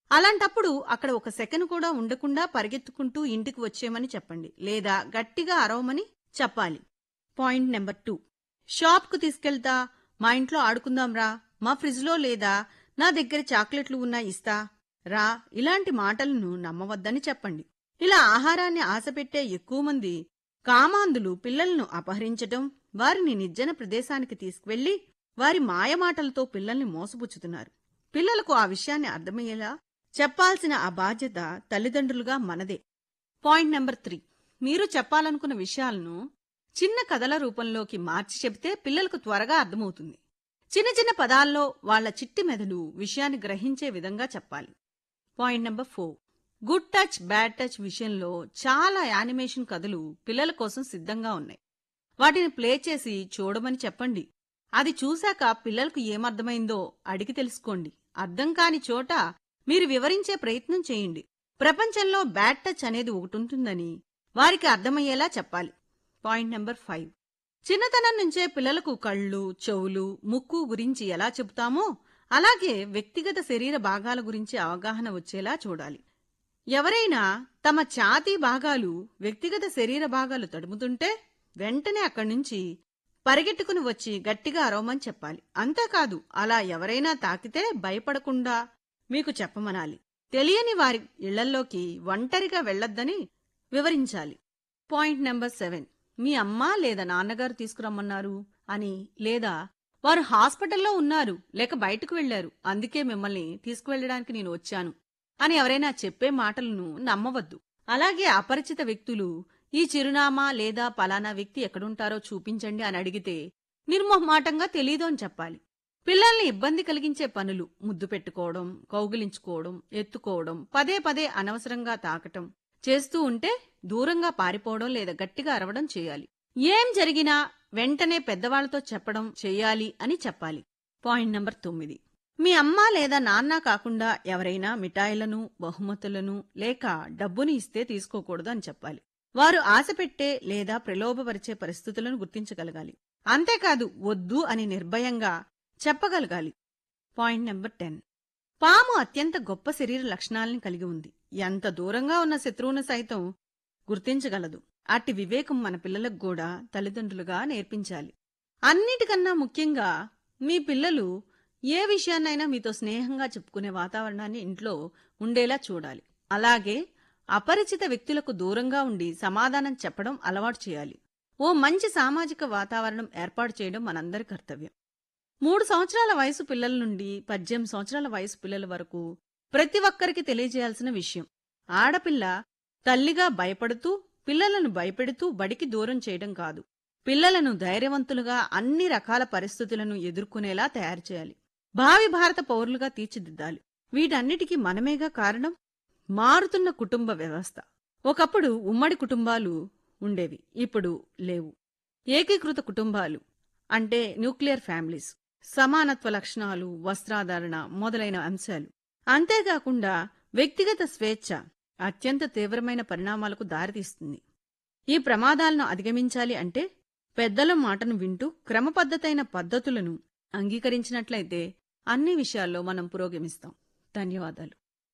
అలాంటప్పుడు అక్కడ ఒక సెకను కూడా ఉండకుండా పరిగెత్తుకుంటూ ఇంటికి వచ్చేయమని చెప్పండి లేదా గట్టిగా అరవమని చెప్పాలి పాయింట్ నెంబర్ టూ షాప్కు తీసుకెళ్తా మా ఇంట్లో ఆడుకుందాం రా మా ఫ్రిడ్జ్లో లేదా నా దగ్గర చాక్లెట్లు ఉన్నా ఇస్తా రా ఇలాంటి మాటలను నమ్మవద్దని చెప్పండి ఇలా ఆహారాన్ని ఆశపెట్టే ఎక్కువ మంది కామాంధులు పిల్లలను అపహరించటం వారిని నిర్జన ప్రదేశానికి తీసుకువెళ్లి వారి మాయమాటలతో పిల్లల్ని మోసపుచ్చుతున్నారు పిల్లలకు ఆ విషయాన్ని అర్థమయ్యేలా చెప్పాల్సిన ఆ బాధ్యత తల్లిదండ్రులుగా మనదే పాయింట్ నెంబర్ త్రీ మీరు చెప్పాలనుకున్న విషయాలను చిన్న కథల రూపంలోకి మార్చి చెబితే పిల్లలకు త్వరగా అర్థమవుతుంది చిన్న చిన్న పదాల్లో వాళ్ళ చిట్టి మెదడు విషయాన్ని గ్రహించే విధంగా చెప్పాలి point number four good touch bad touch విషయంలో చాలా యానిమేషన్ కథలు పిల్లల కోసం సిద్ధంగా ఉన్నాయి వాటిని ప్లే చేసి చూడమని చెప్పండి అది చూశాక పిల్లలకు ఏమర్థమైందో అడిగి తెలుసుకోండి అర్థం కాని చోట మీరు వివరించే ప్రయత్నం చేయండి ప్రపంచంలో బ్యాడ్ టచ్ అనేది ఒకటి ఉంటుందని వారికి అర్థమయ్యేలా చెప్పాలి పాయింట్ నెంబర్ ఫైవ్ చిన్నతనం నుంచే పిల్లలకు కళ్ళు చెవులు ముక్కు గురించి ఎలా చెబుతామో అలాగే వ్యక్తిగత శరీర భాగాల గురించి అవగాహన వచ్చేలా చూడాలి ఎవరైనా తమ ఛాతీ భాగాలు వ్యక్తిగత శరీర భాగాలు తడుముతుంటే వెంటనే అక్కడి నుంచి పరిగెట్టుకుని వచ్చి గట్టిగా అరవమని చెప్పాలి అంతేకాదు అలా ఎవరైనా తాకితే భయపడకుండా మీకు చెప్పమనాలి తెలియని వారి ఇళ్లల్లోకి ఒంటరిగా వెళ్లొద్దని వివరించాలి పాయింట్ నెంబర్ సెవెన్ మీ అమ్మ లేదా నాన్నగారు తీసుకురమ్మన్నారు అని లేదా వారు హాస్పిటల్లో ఉన్నారు లేక బయటకు వెళ్లారు అందుకే మిమ్మల్ని తీసుకువెళ్ళడానికి నేను వచ్చాను అని ఎవరైనా చెప్పే మాటలను నమ్మవద్దు అలాగే అపరిచిత వ్యక్తులు ఈ చిరునామా లేదా పలానా వ్యక్తి ఎక్కడుంటారో చూపించండి అని అడిగితే నిర్మోహమాటంగా తెలీదు అని చెప్పాలి పిల్లల్ని ఇబ్బంది కలిగించే పనులు ముద్దు పెట్టుకోవడం కౌగిలించుకోవడం ఎత్తుకోవడం పదే పదే అనవసరంగా తాకటం చేస్తూ ఉంటే దూరంగా పారిపోవడం లేదా గట్టిగా అరవడం చేయాలి ఏం జరిగినా వెంటనే పెద్దవాళ్లతో చెప్పడం చేయాలి అని చెప్పాలి పాయింట్ నంబర్ తొమ్మిది మీ అమ్మ లేదా నాన్న కాకుండా ఎవరైనా మిఠాయిలను బహుమతులను లేక డబ్బుని ఇస్తే తీసుకోకూడదు అని చెప్పాలి వారు ఆశ పెట్టే లేదా ప్రలోభపరిచే పరిస్థితులను గుర్తించగలగాలి అంతేకాదు వద్దు అని నిర్భయంగా చెప్పగలగాలి పాయింట్ నెంబర్ టెన్ పాము అత్యంత గొప్ప శరీర లక్షణాలను కలిగి ఉంది ఎంత దూరంగా ఉన్న శత్రువును సైతం గుర్తించగలదు అట్టి వివేకం మన పిల్లలకు కూడా తల్లిదండ్రులుగా నేర్పించాలి అన్నిటికన్నా ముఖ్యంగా మీ పిల్లలు ఏ విషయాన్నైనా మీతో స్నేహంగా చెప్పుకునే వాతావరణాన్ని ఇంట్లో ఉండేలా చూడాలి అలాగే అపరిచిత వ్యక్తులకు దూరంగా ఉండి సమాధానం చెప్పడం అలవాటు చేయాలి ఓ మంచి సామాజిక వాతావరణం ఏర్పాటు చేయడం మనందరి కర్తవ్యం మూడు సంవత్సరాల వయసు పిల్లల నుండి పద్దెనిమిది సంవత్సరాల వయసు పిల్లల వరకు ప్రతి ఒక్కరికి తెలియజేయాల్సిన విషయం ఆడపిల్ల తల్లిగా భయపడుతూ పిల్లలను భయపెడుతూ బడికి దూరం చేయడం కాదు పిల్లలను ధైర్యవంతులుగా అన్ని రకాల పరిస్థితులను ఎదుర్కొనేలా తయారు చేయాలి భావి భారత పౌరులుగా తీర్చిదిద్దాలి వీటన్నిటికీ మనమేగా కారణం మారుతున్న కుటుంబ వ్యవస్థ ఒకప్పుడు ఉమ్మడి కుటుంబాలు ఉండేవి ఇప్పుడు లేవు ఏకీకృత కుటుంబాలు అంటే న్యూక్లియర్ ఫ్యామిలీస్ సమానత్వ లక్షణాలు వస్త్రాధారణ మొదలైన అంశాలు అంతేకాకుండా వ్యక్తిగత స్వేచ్ఛ అత్యంత తీవ్రమైన పరిణామాలకు దారితీస్తుంది ఈ ప్రమాదాలను అధిగమించాలి అంటే పెద్దల మాటను వింటూ క్రమపద్ధతైన పద్ధతులను అంగీకరించినట్లయితే అన్ని విషయాల్లో మనం పురోగమిస్తాం ధన్యవాదాలు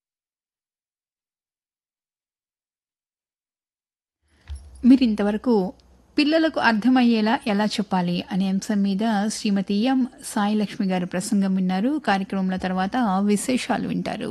మీరు ఇంతవరకు పిల్లలకు అర్థమయ్యేలా ఎలా చెప్పాలి అనే అంశం మీద శ్రీమతి ఎం సాయిలక్ష్మి గారు ప్రసంగం విన్నారు కార్యక్రమంలో తర్వాత విశేషాలు వింటారు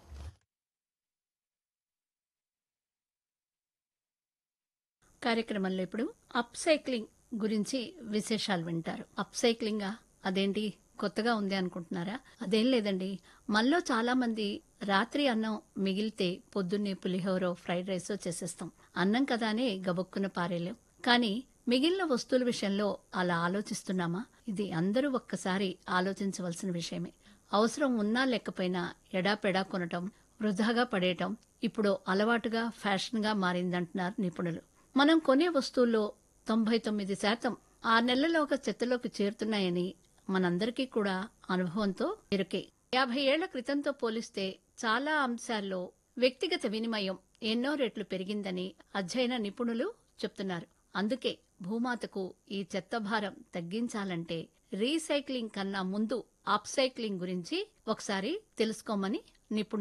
కార్యక్రమంలో ఇప్పుడు అప్ సైక్లింగ్ గురించి విశేషాలు వింటారు అప్ సైక్లింగ్ అదేంటి కొత్తగా ఉంది అనుకుంటున్నారా అదేం లేదండి మనలో చాలా మంది రాత్రి అన్నం మిగిలితే పొద్దున్నే పులిహోరో ఫ్రైడ్ రైసో చేసేస్తాం అన్నం కదా అని గబుక్కున పారేలేం కానీ మిగిలిన వస్తువుల విషయంలో అలా ఆలోచిస్తున్నామా ఇది అందరూ ఒక్కసారి ఆలోచించవలసిన విషయమే అవసరం ఉన్నా లేకపోయినా ఎడాపెడా కొనటం వృధాగా పడేయటం ఇప్పుడు అలవాటుగా ఫ్యాషన్గా మారిందంటున్నారు నిపుణులు మనం కొనే వస్తువుల్లో తొంభై తొమ్మిది శాతం ఆ నెలలోగా చెత్తలోకి చేరుతున్నాయని మనందరికీ కూడా అనుభవంతో ఎరుకే యాభై ఏళ్ల క్రితంతో పోలిస్తే చాలా అంశాల్లో వ్యక్తిగత వినిమయం ఎన్నో రెట్లు పెరిగిందని అధ్యయన నిపుణులు చెప్తున్నారు అందుకే భూమాతకు ఈ చెత్త భారం తగ్గించాలంటే రీసైక్లింగ్ కన్నా ముందు అప్సైక్లింగ్ గురించి ఒకసారి తెలుసుకోమని నిపుణులు